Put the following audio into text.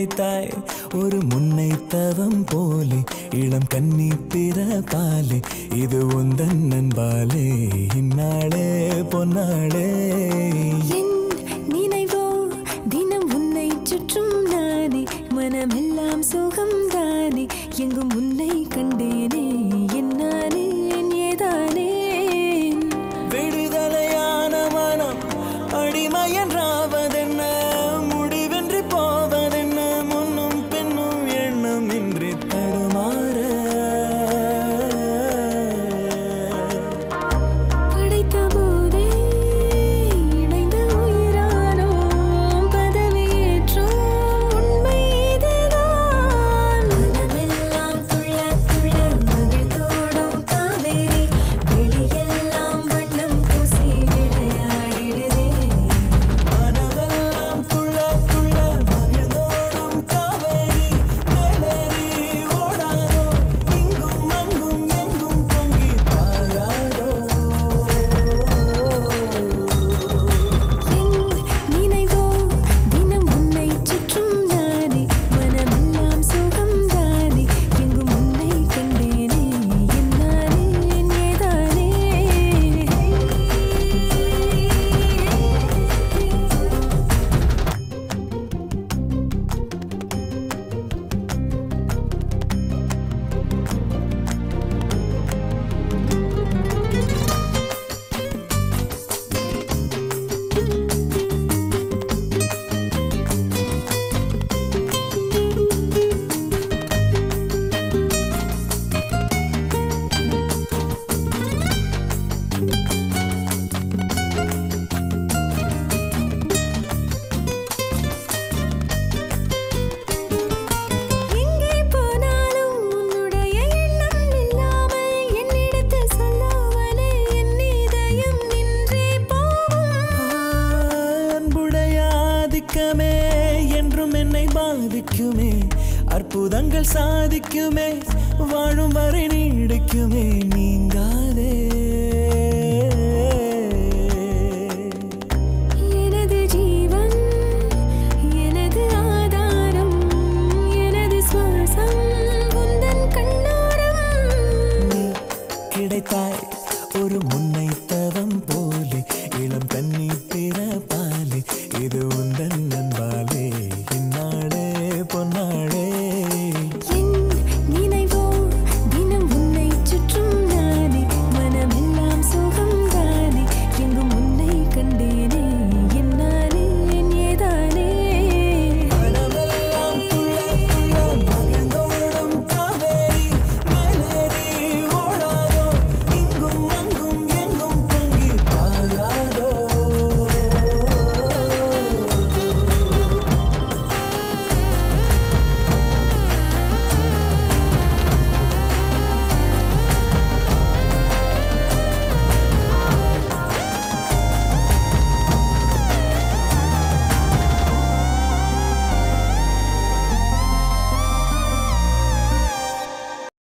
கிடைத்தாய் ஒரு முன்னை தவம் போலே இளம் கன்னி பிறப்பாலே இது உந்தன் நண்பாலே இந்நாளே பொன்னாளே என் நினைவோ தினம் உன்னை சுற்றும் நானே மனமெல்லாம் சுகம் தானே எங்கும் உன்னை கண்டேனே என்னானே ஏதானேன் விடுதலையான மனம் அடிமையன்றாவதென்ன முடிவென்று போவதென்ன முன்னும் பின்னும் எண்ணம் இன்றி தடுமாற படைத்த போதே இணைந்த உயிரானோம் பதவியேற்றோம் உண்மை இதுதான் மனமெல்லாம் துள்ள துள்ள மகிழ்ந்தோடும் காவேரி வெளியெல்லாம் வண்ணம் பூசி விளையாடிடுதே மனதெல்லாம் துள்ள துள்ள மகிழ்ந்தோடும் காவேரி மேலேறி ஓடாதோ இங்கும் அங்கும் எங்கும் பொங்கி பாயாதோ என் நினைவோ தினம் உன்னை சுற்றும் நானே மனமெல்லாம் சுகம் தானே எங்கும் உன்னை கண்டேனே என்னானே ஏதானே எங்கே போனாலும் உன்னுடைய எண்ணம் இல்லாமல் என்னிடத்தில் சொல்லாமலே என் இதயம் நின்றே போகும் அன்புடைய ஆதிக்கமே என்றும் என்னை பாதிக்குமே அற்புதங்கள் சாதிக்குமே வாழும் வரை நீடிக்குமே நீங்காதே எனது ஜீவன் எனது ஆதாரம் எனது சுவாசம் உந்தன் கண்ணோரம் நீ கிடைத்தாய் ஒரு முன்னை தவம் போலே இளம் கன்னி பிறப்பாலே இது உந்தன்